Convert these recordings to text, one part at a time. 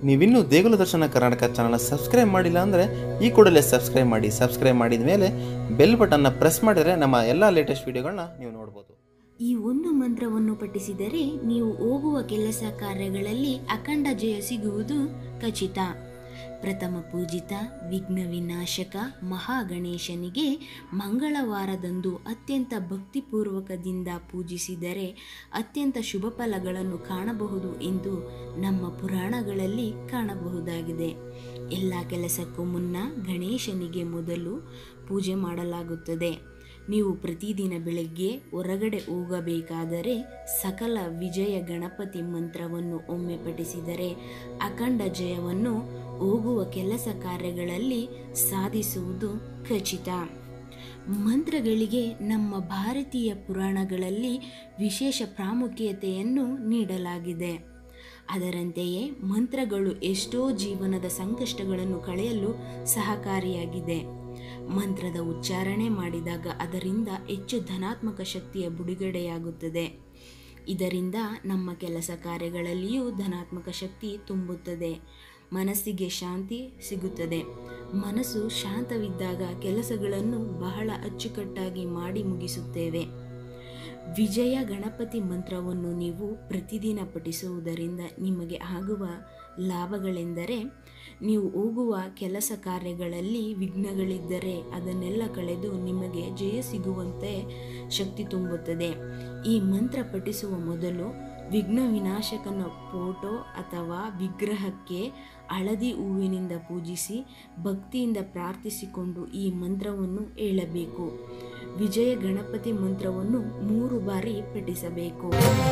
ನೀವಿನ್ನೂ ದೇಗುಲ ದರ್ಶನ ಕರ್ನಾಟಕ ಚಾನಲ್ ಸಬ್ಸ್ಕ್ರೈಬ್ ಮಾಡಿಲ್ಲ ಅಂದರೆ ಈ ಕೂಡಲೇ ಸಬ್ಸ್ಕ್ರೈಬ್ ಮಾಡಿ ಸಬ್ಸ್ಕ್ರೈಬ್ ಮಾಡಿದ ಮೇಲೆ ಬೆಲ್ ಬಟನ್ನ ಪ್ರೆಸ್ ಮಾಡಿದರೆ ನಮ್ಮ ಎಲ್ಲ ಲೇಟೆಸ್ಟ್ ವಿಡಿಯೋಗಳನ್ನ ನೀವು ನೋಡ್ಬೋದು ಈ ಒಂದು ಮಂತ್ರವನ್ನು ಪಠಿಸಿದರೆ ನೀವು ಹೋಗುವ ಕೆಲಸ ಕಾರ್ಯಗಳಲ್ಲಿ ಅಖಂಡ ಜಯ ಸಿಗುವುದು ಖಚಿತ ಪ್ರಥಮ ಪೂಜಿತ ವಿಘ್ನ ವಿನಾಶಕ ಮಹಾಗಣೇಶನಿಗೆ ಮಂಗಳವಾರದಂದು ಅತ್ಯಂತ ಭಕ್ತಿಪೂರ್ವಕದಿಂದ ಪೂಜಿಸಿದರೆ ಅತ್ಯಂತ ಶುಭ ಫಲಗಳನ್ನು ಕಾಣಬಹುದು ಎಂದು ನಮ್ಮ ಪುರಾಣಗಳಲ್ಲಿ ಕಾಣಬಹುದಾಗಿದೆ ಎಲ್ಲ ಕೆಲಸಕ್ಕೂ ಮುನ್ನ ಗಣೇಶನಿಗೆ ಮೊದಲು ಪೂಜೆ ಮಾಡಲಾಗುತ್ತದೆ ನೀವು ಪ್ರತಿದಿನ ಬೆಳಗ್ಗೆ ಹೊರಗಡೆ ಹೋಗಬೇಕಾದರೆ ಸಕಲ ವಿಜಯ ಗಣಪತಿ ಮಂತ್ರವನ್ನು ಒಮ್ಮೆ ಪಠಿಸಿದರೆ ಅಖಂಡ ಜಯವನ್ನು ಹೋಗುವ ಕೆಲಸ ಕಾರ್ಯಗಳಲ್ಲಿ ಸಾಧಿಸುವುದು ಖಚಿತ ಮಂತ್ರಗಳಿಗೆ ನಮ್ಮ ಭಾರತೀಯ ಪುರಾಣಗಳಲ್ಲಿ ವಿಶೇಷ ಪ್ರಾಮುಖ್ಯತೆಯನ್ನು ನೀಡಲಾಗಿದೆ ಅದರಂತೆಯೇ ಮಂತ್ರಗಳು ಎಷ್ಟೋ ಜೀವನದ ಸಂಕಷ್ಟಗಳನ್ನು ಕಳೆಯಲು ಸಹಕಾರಿಯಾಗಿದೆ ಮಂತ್ರದ ಉಚ್ಚಾರಣೆ ಮಾಡಿದಾಗ ಅದರಿಂದ ಹೆಚ್ಚು ಧನಾತ್ಮಕ ಶಕ್ತಿಯ ಬಿಡುಗಡೆಯಾಗುತ್ತದೆ ಇದರಿಂದ ನಮ್ಮ ಕೆಲಸ ಕಾರ್ಯಗಳಲ್ಲಿಯೂ ಧನಾತ್ಮಕ ಶಕ್ತಿ ತುಂಬುತ್ತದೆ ಮನಸ್ಸಿಗೆ ಶಾಂತಿ ಸಿಗುತ್ತದೆ ಮನಸ್ಸು ಶಾಂತವಿದ್ದಾಗ ಕೆಲಸಗಳನ್ನು ಬಹಳ ಅಚ್ಚುಕಟ್ಟಾಗಿ ಮಾಡಿ ಮುಗಿಸುತ್ತೇವೆ ವಿಜಯ ಗಣಪತಿ ಮಂತ್ರವನ್ನು ನೀವು ಪ್ರತಿದಿನ ಪಠಿಸುವುದರಿಂದ ನಿಮಗೆ ಆಗುವ ಲಾಭಗಳೆಂದರೆ ನೀವು ಹೋಗುವ ಕೆಲಸ ಕಾರ್ಯಗಳಲ್ಲಿ ವಿಘ್ನಗಳಿದ್ದರೆ ಅದನ್ನೆಲ್ಲ ಕಳೆದು ನಿಮಗೆ ಜಯ ಸಿಗುವಂತೆ ಶಕ್ತಿ ತುಂಬುತ್ತದೆ ಈ ಮಂತ್ರ ಪಠಿಸುವ ಮೊದಲು ವಿಘ್ನ ವಿನಾಶಕನ ಫೋಟೋ ಅಥವಾ ವಿಗ್ರಹಕ್ಕೆ ಹಳದಿ ಹೂವಿನಿಂದ ಪೂಜಿಸಿ ಭಕ್ತಿಯಿಂದ ಪ್ರಾರ್ಥಿಸಿಕೊಂಡು ಈ ಮಂತ್ರವನ್ನು ಹೇಳಬೇಕು ವಿಜಯ ಗಣಪತಿ ಮಂತ್ರವನ್ನು ಮೂರು ಬಾರಿ ಪಠಿಸಬೇಕು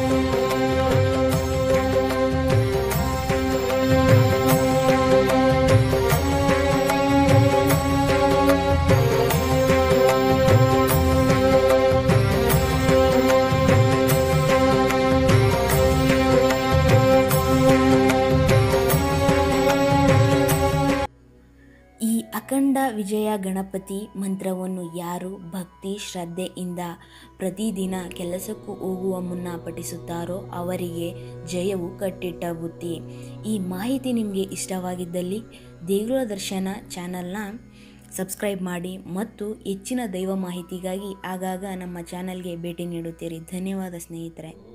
ಈ ಅಖಂಡ ವಿಜಯ ಗಣಪತಿ ಮಂತ್ರವನ್ನು ಯಾರು ಭಕ್ತಿ ಶ್ರದ್ಧೆಯಿಂದ ಪ್ರತಿದಿನ ಕೆಲಸಕ್ಕೂ ಹೋಗುವ ಮುನ್ನ ಪಠಿಸುತ್ತಾರೋ ಅವರಿಗೆ ಜಯವು ಕಟ್ಟಿಟ್ಟ ಬುತ್ತಿ ಈ ಮಾಹಿತಿ ನಿಮಗೆ ಇಷ್ಟವಾಗಿದ್ದಲ್ಲಿ ದೇಗುಲ ದರ್ಶನ ಚಾನಲ್ನ ಸಬ್ಸ್ಕ್ರೈಬ್ ಮಾಡಿ ಮತ್ತು ಹೆಚ್ಚಿನ ದೈವ ಮಾಹಿತಿಗಾಗಿ ಆಗಾಗ ನಮ್ಮ ಚಾನಲ್ಗೆ ಭೇಟಿ ನೀಡುತ್ತೀರಿ ಧನ್ಯವಾದ ಸ್ನೇಹಿತರೆ